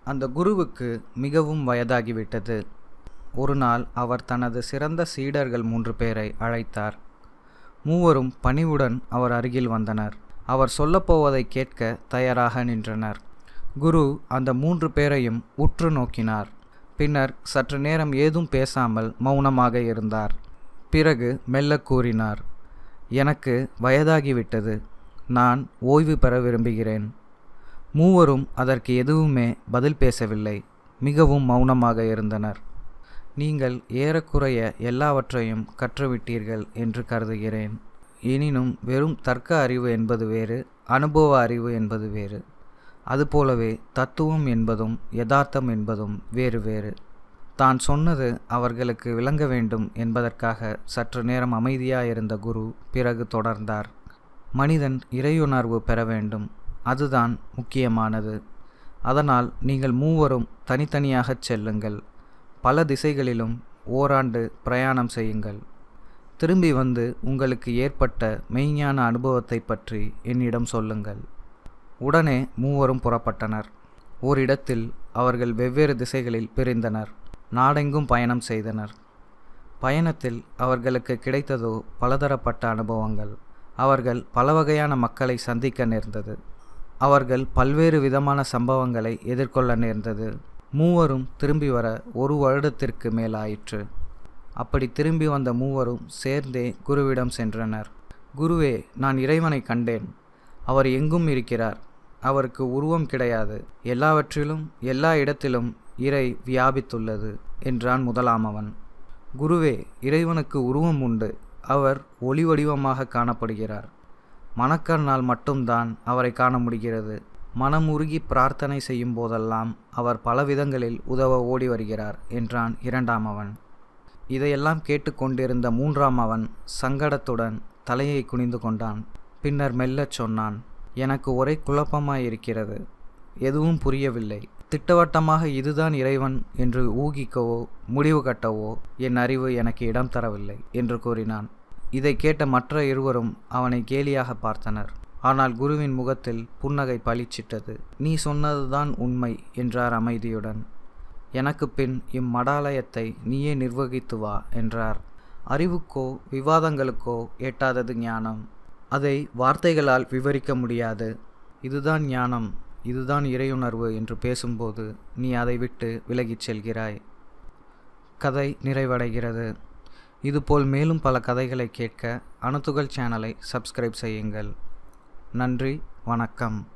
அந்த குருவுக்கு மிகவும் வயதாகிவிட்டது ஒரு நாள் அவர் தனது சிறந்த சீடர்கள் மூன்று பேரை அழைத்தார் மூவரும் பணிவுடன் அவர் அருகில் வந்தனர் அவர் சொல்லப்போவதை கேட்க தயாராக நின்றனர் குரு அந்த மூன்று பேரையும் உற்று நோக்கினார் பின்னர் சற்று நேரம் ஏதும் பேசாமல் மௌனமாக இருந்தார் பிறகு மெல்ல கூறினார் எனக்கு வயதாகிவிட்டது நான் ஓய்வு பெற விரும்புகிறேன் மூவரும் அதற்கு எதுவுமே பதில் பேசவில்லை மிகவும் மௌனமாக இருந்தனர் நீங்கள் ஏறக்குறைய எல்லாவற்றையும் கற்றுவிட்டீர்கள் என்று கருதுகிறேன் எனினும் வெறும் தர்க்க அறிவு என்பது வேறு அனுபவ அறிவு என்பது வேறு அதுபோலவே தத்துவம் என்பதும் யதார்த்தம் என்பதும் வேறு வேறு தான் சொன்னது அவர்களுக்கு விளங்க வேண்டும் என்பதற்காக சற்று நேரம் அமைதியாயிருந்த குரு பிறகு தொடர்ந்தார் மனிதன் இறையுணர்வு பெற வேண்டும் அதுதான் முக்கியமானது அதனால் நீங்கள் மூவரும் தனித்தனியாகச் செல்லுங்கள் பல திசைகளிலும் ஓராண்டு பிரயாணம் செய்யுங்கள் திரும்பி வந்து உங்களுக்கு ஏற்பட்ட மெய்ஞான அனுபவத்தை பற்றி என்னிடம் சொல்லுங்கள் உடனே மூவரும் புறப்பட்டனர் ஓரிடத்தில் அவர்கள் வெவ்வேறு திசைகளில் பிரிந்தனர் நாடெங்கும் பயணம் செய்தனர் பயணத்தில் அவர்களுக்கு கிடைத்ததோ பலதரப்பட்ட அனுபவங்கள் அவர்கள் பல வகையான மக்களை சந்திக்க நேர்ந்தது அவர்கள் பல்வேறு விதமான சம்பவங்களை எதிர்கொள்ள நேர்ந்தது மூவரும் திரும்பி வர ஒரு வருடத்திற்கு மேலாயிற்று அப்படி திரும்பி வந்த மூவரும் சேர்ந்தே குருவிடம் சென்றனர் குருவே நான் இறைவனை கண்டேன் அவர் எங்கும் இருக்கிறார் அவருக்கு உருவம் கிடையாது எல்லாவற்றிலும் எல்லா இடத்திலும் இறை வியாபித்துள்ளது என்றான் முதலாமவன் குருவே இறைவனுக்கு உருவம் உண்டு அவர் ஒளி வடிவமாக காணப்படுகிறார் மனக்கண்ணால் மட்டும்தான் அவரை காண முடிகிறது மனமுருகி பிரார்த்தனை செய்யும் போதெல்லாம் அவர் பல விதங்களில் உதவ ஓடி வருகிறார் என்றான் இரண்டாம் அவன் இதையெல்லாம் கேட்டுக்கொண்டிருந்த மூன்றாம் அவன் சங்கடத்துடன் தலையை குனிந்து கொண்டான் பின்னர் மெல்லச் சொன்னான் எனக்கு ஒரே குழப்பமாயிருக்கிறது எதுவும் புரியவில்லை திட்டவட்டமாக இதுதான் இறைவன் என்று ஊகிக்கவோ முடிவு கட்டவோ என் அறிவு எனக்கு இடம் தரவில்லை என்று கூறினான் இதை கேட்ட மற்ற இருவரும் அவனை கேலியாக பார்த்தனர் ஆனால் குருவின் முகத்தில் புன்னகை பளிச்சிட்டது நீ சொன்னதுதான் உண்மை என்றார் அமைதியுடன் எனக்கு பின் இம்மடாலயத்தை நீயே நிர்வகித்து வா என்றார் அறிவுக்கோ விவாதங்களுக்கோ எட்டாதது ஞானம் அதை வார்த்தைகளால் விவரிக்க முடியாது இதுதான் ஞானம் இதுதான் இறையுணர்வு என்று பேசும்போது நீ அதை விட்டு விலகிச் செல்கிறாய் கதை நிறைவடைகிறது இதுபோல் மேலும் பல கதைகளை கேட்க அணுத்துகள் சேனலை சப்ஸ்கிரைப் செய்யுங்கள் நன்றி வணக்கம்